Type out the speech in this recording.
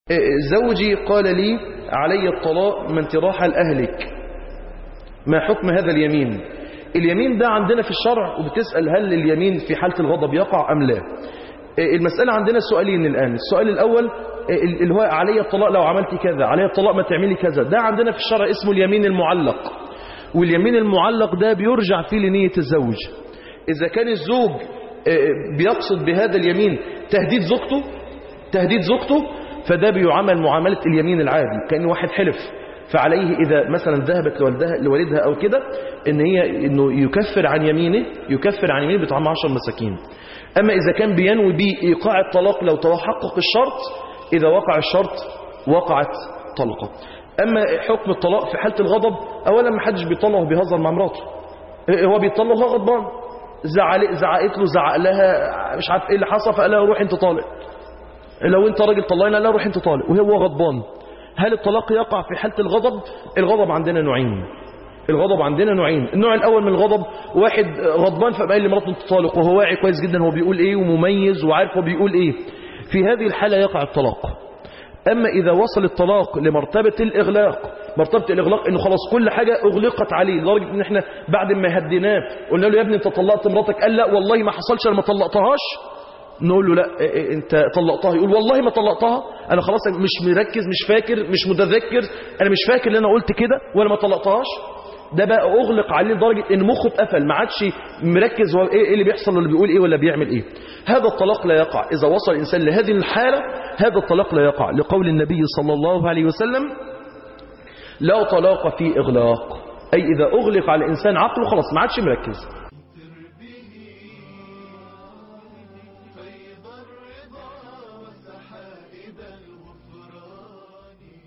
زوجي قال لي علي الطلاق من تراح لأهلك ما حكم هذا اليمين اليمين ده عندنا في الشرع وبتسأل هل اليمين في حالة الغضب يقع أم لا المسألة عندنا سؤالين الآن السؤال الأول اللي هو علي الطلاق لو عملت كذا علي الطلاق ما تعملي كذا ده عندنا في الشرع اسمه اليمين المعلق واليمين المعلق ده بيرجع فيه لنية الزوج إذا كان الزوج بيقصد بهذا اليمين تهديد زوجته تهديد زوجته فده بيعامل معاملة اليمين العادي كأن واحد حلف فعليه إذا مثلا ذهبت لوالدها, لوالدها أو كده إن هي إنه يكفر عن يمينه يكفر عن يمينه بطعام عشر مساكين أما إذا كان بينوي به إيقاع الطلاق لو تحقق الشرط إذا وقع الشرط وقعت طلقة أما حكم الطلاق في حالة الغضب أولا ما حدش بيطلق وبيهزر مع مراته هو بيطلق هو غضبان زعل زعقت له زعق لها مش عارف ايه اللي حصل فقال لها روح انت طالق لو انت راجل طلقنا لا روح انت طالق وهو غضبان هل الطلاق يقع في حالة الغضب الغضب عندنا نوعين الغضب عندنا نوعين النوع الاول من الغضب واحد غضبان فقال لمراته انت طالق وهو واعي كويس جدا هو بيقول ايه ومميز وعارف هو بيقول ايه في هذه الحالة يقع الطلاق اما اذا وصل الطلاق لمرتبة الاغلاق مرتبة الاغلاق انه خلاص كل حاجة اغلقت عليه لدرجة ان احنا بعد ما هديناه قلنا له يا ابني انت طلقت مراتك قال لا والله ما حصلش انا ما طلقتهاش نقول له لا انت طلقتها يقول والله ما طلقتها انا خلاص مش مركز مش فاكر مش متذكر انا مش فاكر ان انا قلت كده ولا ما طلقتهاش ده بقى اغلق عليه لدرجه ان مخه اتقفل ما عادش مركز هو ايه اللي بيحصل ولا بيقول ايه ولا بيعمل ايه هذا الطلاق لا يقع اذا وصل الانسان لهذه الحاله هذا الطلاق لا يقع لقول النبي صلى الله عليه وسلم لا طلاق في اغلاق اي اذا اغلق على الانسان عقله خلاص ما عادش مركز